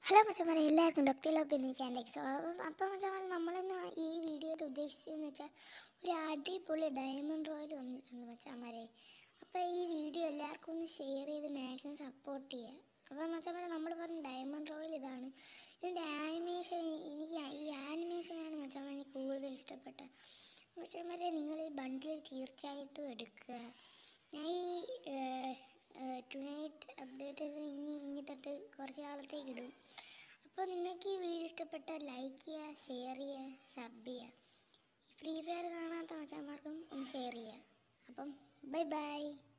hello മച്ചന്മാരെ എല്ലാവർക്കും doctor lobe എന്ന ചാനലിലേക്ക് സ്വാഗതം അപ്പോൾ മച്ചന്മാരെ നമ്മളിന്ന് ഈ വീഡിയോയിൽ ഉദ്ദേശിച്ചതെന്ന് വെച്ചാൽ ഒരു അടിപൊളി ഡയമണ്ട് റോയൽ വന്നിട്ടുണ്ട് മച്ചന്മാരെ അപ്പോൾ ഈ വീഡിയോ എല്ലാവർക്കും ഒന്ന് ഷെയർ ചെയ്ത് മാക്സിമം സപ്പോർട്ട് ചെയ്യുക അപ്പോൾ മച്ചന്മാരെ നമ്മൾ പറഞ്ഞ ഡയമണ്ട് റോയൽ ഇതാണ് ഇതിൻ്റെ ആനിമേഷൻ എനിക്ക് ഈ ആനിമേഷനാണ് മച്ചന്മാരെ എനിക്ക് കൂടുതൽ ഇഷ്ടപ്പെട്ടത് മച്ചന്മാരെ നിങ്ങൾ ഈ ബണ്ടിൽ തീർച്ചയായിട്ടും എടുക്കുക ഞാൻ ഈ ടുനൈറ്റ് അപ്ഡേറ്റ് ചെയ്ത് ഇനി ഇനി തൊട്ട് കുറച്ച് കാലത്തേക്ക് ഇടും അപ്പോൾ നിങ്ങൾക്ക് ഈ വീഡിയോ ഇഷ്ടപ്പെട്ടാൽ ലൈക്ക് ചെയ്യുക ഷെയർ ചെയ്യുക സബ് ചെയ്യുക ഫ്രീ ഫയർ കാണാത്ത മച്ചാന്മാർക്കും ഒന്ന് ഷെയർ ചെയ്യുക അപ്പം ബൈ ബൈ